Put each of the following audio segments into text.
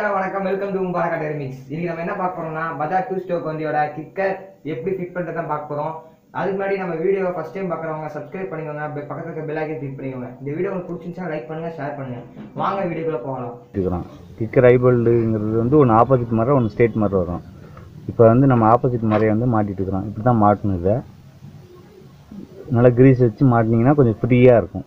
hello வணக்கம் welcome to Mubarak டெர்மிக்ஸ் இன்னைக்கு நம்ம என்ன பார்க்க போறோம்னா பஜாஜ் டூ ஸ்டோக் வண்டியோட கிக்கர் எப்படி ஃபிட் பண்ணுறது தான் பார்க்க போறோம் அதுக்கு முன்னாடி நம்ம வீடியோவை ஃபர்ஸ்ட் டைம் பார்க்குறவங்க சப்ஸ்கிரைப் பண்ணிக்கோங்க அப்படி பக்கத்துல இருக்க பெல் ஐக்கன் கிளிக் பண்ணிக்கோங்க இந்த வீடியோ உங்களுக்கு பிடிச்சிருந்துச்சா லைக் பண்ணுங்க ஷேர் பண்ணுங்க வாங்க வீடியோக்குள்ள போகலாம் இருக்கிறோம் கிக்கர் ஐபோல்டுங்கிறது வந்து ஒன்று ஆப்போசிட் மரம் ஒன்று ஸ்டேட் மரம் வரும் இப்போ வந்து நம்ம ஆப்போசிட் மரையை வந்து மாட்டிட்டு இருக்கிறோம் இப்படி தான் மாட்டணும் இதை நல்லா கிரீஸ் வச்சு மாட்டினீங்கன்னா கொஞ்சம் ஃப்ரீயாக இருக்கும்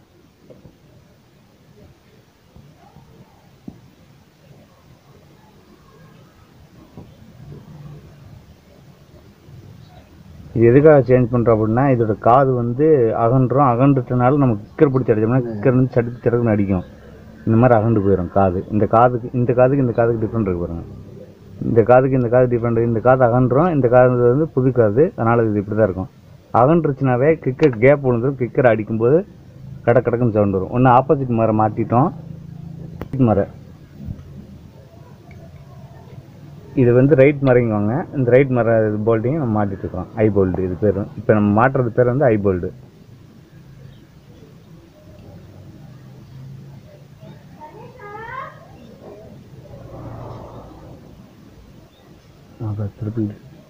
இது எதுக்காக சேஞ்ச் பண்ணுறோம் அப்படின்னா இதோட காது வந்து அகன்றோம் அகன்றதுனால நம்ம கிக்கர் பிடிச்சி அடிச்சோம்னா கிக்கர் வந்து சடுக்கு சடுக்குன்னு அடிக்கும் இந்த மாதிரி அகண்டு போயிடும் காது இந்த காதுக்கு இந்த காதுக்கு இந்த காதுக்கு டிஃப்ரெண்ட் இருக்கு பாருங்க இந்த காதுக்கு இந்த காது டிஃப்ரெண்ட் இந்த காது அகன்றோம் இந்த காது வந்து புது காது அதனால் இது இப்படி தான் இருக்கும் அகன்றுச்சுனாவே கிக்கர் கேப் விழுந்துரும் கிக்கர் அடிக்கும்போது கட கடக்குன்னு சவுண்ட் வரும் ஒன்று ஆப்போசிட் மரம் மாட்டிட்டோம் மரம் இது வந்து ரைட் மறைங்குவாங்க இந்த ரைட் மர போல்ட்டையும் நம்ம மாட்டிட்டு இருக்கோம் ஐ போல்டு இது பேர் இப்போ நம்ம மாட்டுறது பேர் வந்து ஐ போல்டு அப்புறம் திருப்பி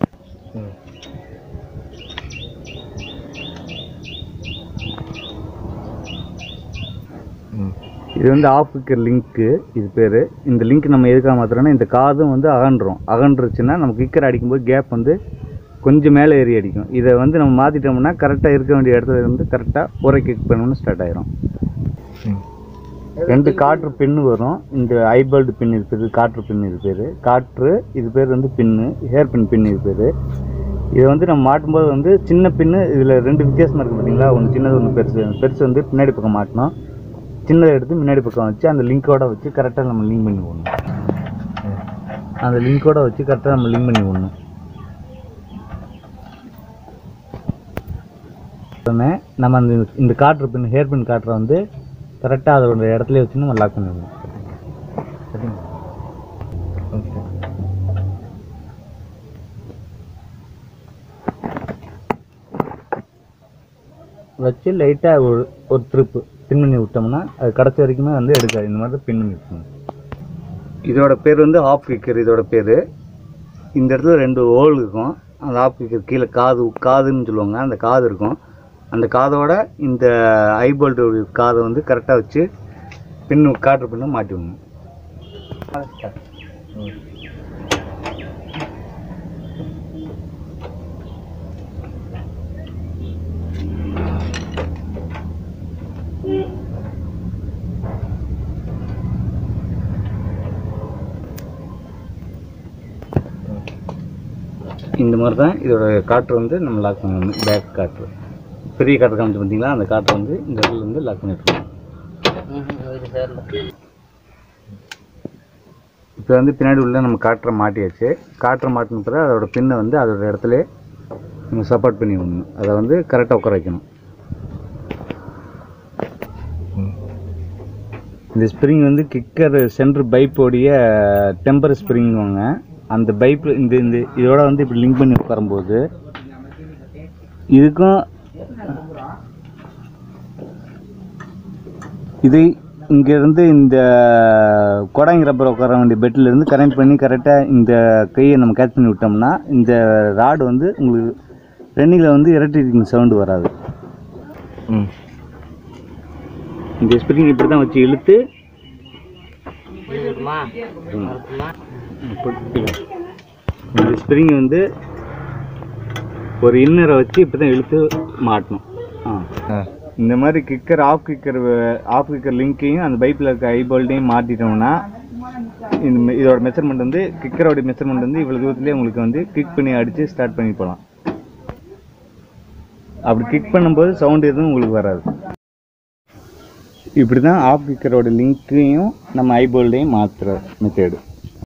இது வந்து ஆஃப் கிக்கர் லிங்க்கு இது பேர் இந்த லிங்க் நம்ம எதுக்காக மாத்துறோம்னா இந்த காதும் வந்து அகன்றும் அகன்றுச்சுன்னா நம்ம கிக்கர் அடிக்கும்போது கேப் வந்து கொஞ்சம் மேலே ஏறி அடிக்கும் இதை வந்து நம்ம மாற்றிட்டோம்னா கரெக்டாக இருக்க வேண்டிய இடத்துல இருந்து கரெக்டாக ஒரே கிக் பண்ணணும்னு ஸ்டார்ட் ஆயிரும் ரெண்டு காற்று பின்னு வரும் இந்த ஐபல்டு பின் இது பேர் காற்று பின் இது பேர் காற்று இது பேர் வந்து பின்னு ஹேர் பின் பின் இது பேர் இதை வந்து நம்ம மாட்டும்போது வந்து சின்ன பின்னு இதில் ரெண்டு வித்தியாசமாக இருக்குது பார்த்தீங்களா ஒன்று சின்னது ஒன்று பெருசு பெருசு வந்து பின்னாடி பக்கம் மாட்டணும் சின்னதை எடுத்து முன்னாடி பக்கம் வச்சு அந்த லிங்கோட வச்சு கரெக்டாக நம்ம லிங்க் பண்ணி விடணும் அந்த லிங்கோட வச்சு கரெக்டாக நம்ம லிங்க் பண்ணி விடணும் உடனே நம்ம அந்த இந்த காற்று பின் ஹேர் பின் காற்றை வந்து கரெக்டாக அதோட இடத்துல வச்சு நம்ம லாக் பண்ணிடணும் சரிங்களா வச்சு லைட்டாக ஒரு ஒரு ட்ரிப்பு பின் பண்ணி விட்டோம்னா அது கடைசி வரைக்குமே வந்து எடுக்காது இந்த மாதிரி பின் பண்ணி விட்டணும் இதோட பேர் வந்து ஆஃப் கிக்கர் இதோட பேர் இந்த இடத்துல ரெண்டு ஹோல் இருக்கும் அந்த ஆஃப் கிக்கர் கீழே காது காதுன்னு சொல்லுவாங்க அந்த காது இருக்கும் அந்த காதோட இந்த ஐபோல்டு காதை வந்து கரெக்டாக வச்சு பின்னு காற்று பின்ன மாட்டி விடணும் இந்த மாதிரி தான் இதோட காற்று வந்து நம்ம லாக் பண்ணணும் பேக் காற்று பெரிய காற்று காமிச்சு பார்த்தீங்களா அந்த காற்றை வந்து இந்த இடத்துல வந்து லாக் பண்ணிட்டுருக்கோம் இப்போ வந்து பின்னாடி உள்ள நம்ம காற்றை மாட்டியாச்சு காற்றை மாட்டின பிறகு அதோட பின்னை வந்து அதோட இடத்துல நம்ம சப்போர்ட் பண்ணி விடணும் அதை வந்து கரெக்டாக உட்கார வைக்கணும் இந்த ஸ்ப்ரிங் வந்து கிக்கர் சென்டர் பைப்போடைய டெம்பர் ஸ்ப்ரிங்குவாங்க அந்த பைப்பில் இந்த இந்த இதோட வந்து இப்படி லிங்க் பண்ணி உட்காரும்போது இதுக்கும் இது இங்கேருந்து இந்த கொடாங்கி ரப்பர் உட்கார வேண்டிய பெட்டில் இருந்து கனெக்ட் பண்ணி கரெக்டாக இந்த கையை நம்ம கேட்ச் பண்ணி விட்டோம்னா இந்த ராடு வந்து உங்களுக்கு ரன்னிங்கில் வந்து இரட்டிங் சவுண்டு வராது இந்த ஸ்ப்ரிங் இப்படி தான் வச்சு இழுத்து இந்த ஸ்ப்ரிங் வந்து ஒரு இன்னரை வச்சு இப்படி தான் இழுத்து மாட்டணும் ஆ இந்த மாதிரி kicker off kicker off kicker லிங்க்கையும் அந்த பைப்பில் இருக்க ஐபோல்ட்டையும் மாட்டிட்டோம்னா இந்த மெ- இதோட மெஷர்மெண்ட் வந்து கிக்கரோட மெஷர்மெண்ட் வந்து இவ்வளோ தூரத்துலேயே உங்களுக்கு வந்து கிக் பண்ணி அடித்து ஸ்டார்ட் பண்ணி போகலாம் அப்படி கிக் பண்ணும்போது சவுண்ட் எதுவும் உங்களுக்கு வராது இப்படி தான் ஆஃப் கிக்கரோட லிங்க்கையும் நம்ம ஐபோல்டையும் மாற்றுற மெத்தேடு